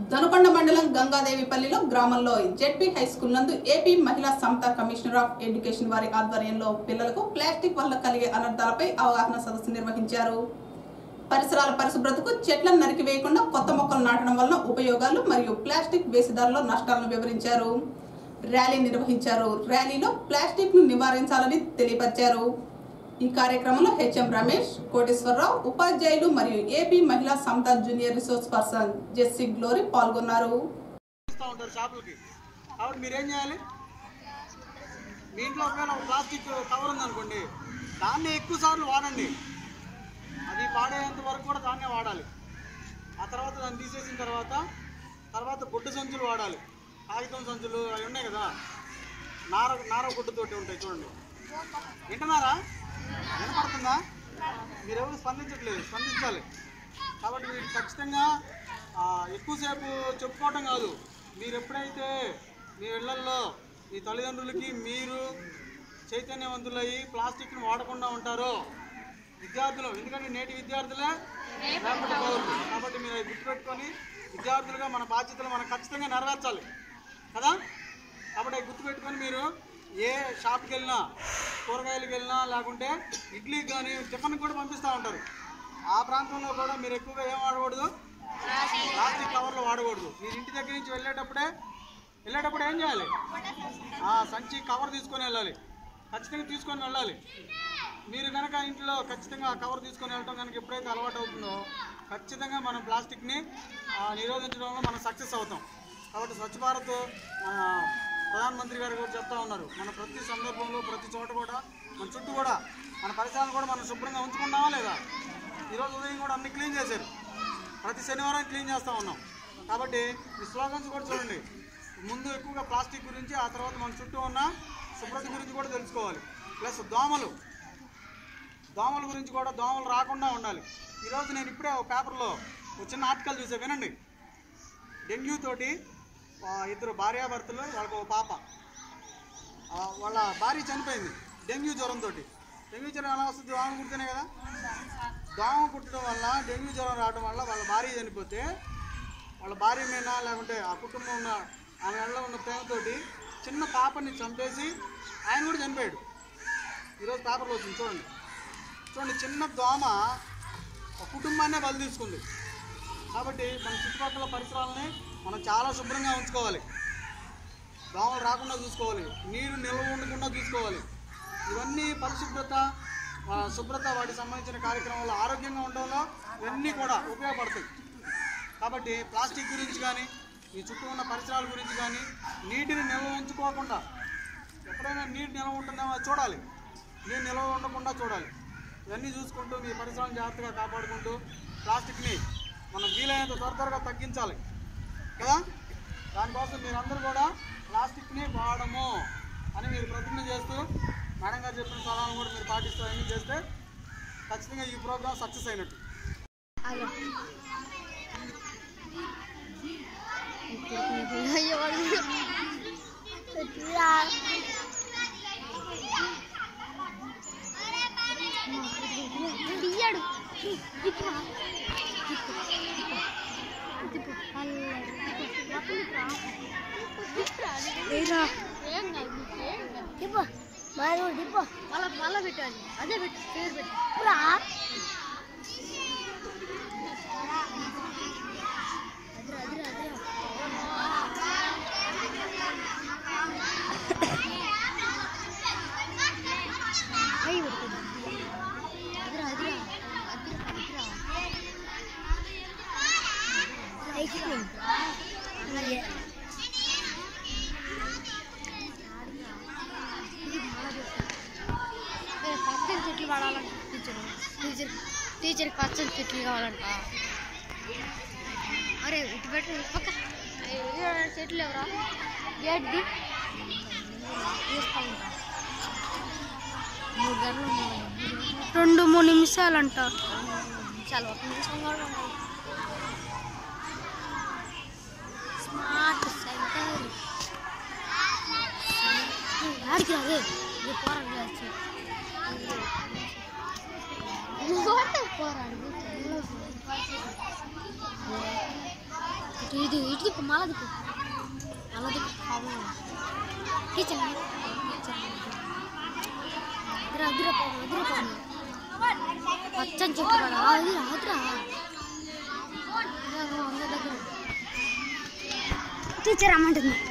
దనుకొండ మండలం గంగాదేవిపల్లిలో గ్రామంలో జెడ్పీ హై స్కూల్ నందు AP Mahila Samata commissioner of education వారి ఆధ్వర్యంలో పిల్లలకు ప్లాస్టిక్ వల్ల కలిగే అనర్థాలపై అవగాహన సదస్సు నిర్వహించారు పరిసరాల పరిశుభ్రతకు చెట్లను నరికివేయకుండా కొత్త మొక్కలు నాటడం వలన ఉపయోగాలు మరియు ప్లాస్టిక్ వేసిదారులో నష్టాలను వివరించారు ర్యాలీ నిర్వహించారు ర్యాలీలో ప్లాస్టిక్ ను నివారించాలని తెలియపరిచారు ఈ కార్యక్రమంలో హెచ్ఎం రమేష్ కోటేశ్వరరావు ఉపాధ్యాయులు మరియు AP Mahila Samata junior resource person Jessie Glory పాల్గొన్నారు ఇస్తూ ఉంటారు షాపులకి కాబట్టి మీరేం చేయాలి మీ ఇంట్లో ఒకవేళ ఒక ప్లాస్టిక్ కవర్ ఉందనుకోండి దాన్ని ఎక్కువ సార్లు వాడండి అది పాడేంత వరకు కూడా దాన్నే వాడాలి ఆ తర్వాత దాన్ని తీసేసిన తర్వాత తర్వాత గుడ్డ సంచులు వాడాలి కాగితం సంచులు అవి ఉన్నాయి కదా నార నార గుడ్డతోటి ఉంటాయి చూడండి వింటున్నారా వినపడుతుందా మీరెవరు స్పందించట్లేదు స్పందించాలి కాబట్టి మీరు ఖచ్చితంగా ఆ, ఎక్కువసేపు చెప్పుకోవటం కాదు మీరు ఎప్పుడైతే మీ ఇళ్లల్లో మీ తల్లిదండ్రులకి మీరు చైతన్యవంతులయ్యి ప్లాస్టిక్ను వాడకుండా ఉంటారో విద్యార్థులు ఎందుకంటే నేటి విద్యార్థులే రేపటి పౌరులు కాబట్టి మీరు అవి గుర్తుపెట్టుకొని విద్యార్థులుగా మన బాధ్యతలు మనం ఖచ్చితంగా నెరవేర్చాలి కదా కాబట్టి అవి గుర్తుపెట్టుకొని మీరు ఏ షాప్కి వెళ్ళినా కూరగాయలకు వెళ్ళినా లేకుంటే ఇడ్లీకి కానీ టిఫిన్ కూడా పంపిస్తూ ఉంటారు ఆ ప్రాంతంలో కూడా మీరు ఎక్కువగా ఏం వాడకూడదు ప్లాస్టిక్ కవర్లు వాడకూడదు మీరు ఇంటి దగ్గర నుంచి వెళ్ళేటప్పుడే వెళ్ళేటప్పుడు ఏం చేయాలి ఆ సంచి కవర్ తీసుకొని వెళ్ళాలి ఖచ్చితంగా తీసుకొని వెళ్ళాలి మీరు కనుక ఇంట్లో ఖచ్చితంగా ఆ కవర్ తీసుకొని వెళ్ళటం కనుక ఎప్పుడైతే అలవాటు అవుతుందో ఖచ్చితంగా మనం ప్లాస్టిక్ని ఆ, నిరోధించడంలో మనం సక్సెస్ అవుతాం కాబట్టి స్వచ్ఛ భారత్ మన ప్రధానమంత్రి గారు కూడా చెప్తా ఉన్నారు మన ప్రతి సందర్భంలో ప్రతి చోట కూడా మన చుట్టూ కూడా మన పరిసరాలను కూడా మనం శుభ్రంగా ఉంచుకున్నామా లేదా ఈరోజు ఉదయం కూడా అన్ని క్లీన్ చేశారు ప్రతి శనివారం క్లీన్ చేస్తూ ఉన్నాం కాబట్టి ఈ స్లోగన్స్ కూడా చూడండి ముందు ఎక్కువగా ప్లాస్టిక్ గురించి ఆ తర్వాత మన చుట్టూ ఉన్న శుభ్రత గురించి కూడా తెలుసుకోవాలి ప్లస్ దోమలు దోమల గురించి కూడా దోమలు రాకుండా ఉండాలి ఈరోజు నేను ఇప్పుడే ఒక పేపర్లో ఒక చిన్న ఆర్టికల్ చూసా వినండి డెంగ్యూ తోటి ఆ, ఇద్దరు భార్యాభర్తలు వాళ్ళకి ఒక పాప ఆ, వాళ్ళ భార్య చనిపోయింది డెంగ్యూ జ్వరంతో డెంగ్యూ జ్వరం ఎలా వస్తుంది దోమ కుడితేనే కదా దోమ కుట్టడం వల్ల డెంగ్యూ జ్వరం రావడం వల్ల వాళ్ళ భార్య చనిపోతే వాళ్ళ భార్య మీద లేకుంటే ఆ కుటుంబం ఉన్న ఆమె మెడలో ఉన్న ప్రేమతోటి చిన్న పాపని చంపేసి ఆయన కూడా చనిపోయాడు ఈరోజు పేపర్లో వచ్చింది చూడండి చూడండి చిన్న దోమ ఒక కుటుంబాన్నే బలి తీసుకుంది కాబట్టి మన చుట్టుపక్కల పరిసరాలని మనం చాలా శుభ్రంగా ఉంచుకోవాలి దోమలు రాకుండా చూసుకోవాలి నీరు నిల్వ ఉండకుండా చూసుకోవాలి ఇవన్నీ పరిశుభ్రత ఆ, శుభ్రత వాటికి సంబంధించిన కార్యక్రమాలు ఆరోగ్యంగా ఉండడంలో ఇవన్నీ కూడా ఉపయోగపడతాయి కాబట్టి ప్లాస్టిక్ గురించి కానీ ఈ చుట్టూ ఉన్న పరిసరాల గురించి కానీ నీటిని నిల్వ ఉంచుకోకుండా ఎప్పుడైనా నీరు నిల్వ ఉంటుందేమో అది చూడాలి నీరు నిల్వ ఉండకుండా చూడాలి ఇవన్నీ చూసుకుంటూ మీ పరిసరాలను జాగ్రత్తగా కాపాడుకుంటూ ప్లాస్టిక్ని మనం వీలైనంత త్వర త్వరగా తగ్గించాలి కదా దానికోసం మీరందరూ కూడా ప్లాస్టిక్ని వాడము అని మీరు ప్రతిజ్ఞ చేస్తూ మేడం గారు చెప్పిన సలహాలను కూడా మీరు పాటిస్తూ అన్నీ చేస్తే ఖచ్చితంగా ఈ ప్రోగ్రామ్ సక్సెస్ అయినట్టు తీయడు దిప్పు మరి దిప్పు మళ్ళా మళ్ళా పెట్టాలి అదే పెట్టు పేరు పెట్టు రా అదిరా అదిరా అదిరా అయ్యి పెట్టు అదిరా అదిరా అదిరా అదిరా ఐస్ క్రీమ్ అలాగే పచ్చని చెట్లు వాడాలంట టీచర్ టీచర్ టీచర్కి పచ్చని చెట్లు కావాలంట అరే ఇటు పెట్టు ఇటు పక్క అయ్యో, చెట్లు ఎవరా ఏంటి మూడు గంటలు ఉన్నాయి. రెండు మూడు నిమిషాలంట చాలా ఒక నిమిషం కూడా ఉండదు స్మార్ట్ సెంటర్ ఆడికి రాదే ఇది పోరాడు పోరాడు ఇది ఇటు దిక్కు మళ్ళా దిక్కు మళ్ళా దిక్కు ప్రాబ్లం టీచర్ టీచర్ అదిరా అదిరా పోను అదిరా పోను పచ్చని చెట్టు కాడ అది రాదురా అందరి దగ్గర టీచర్ అమ్మంటుంది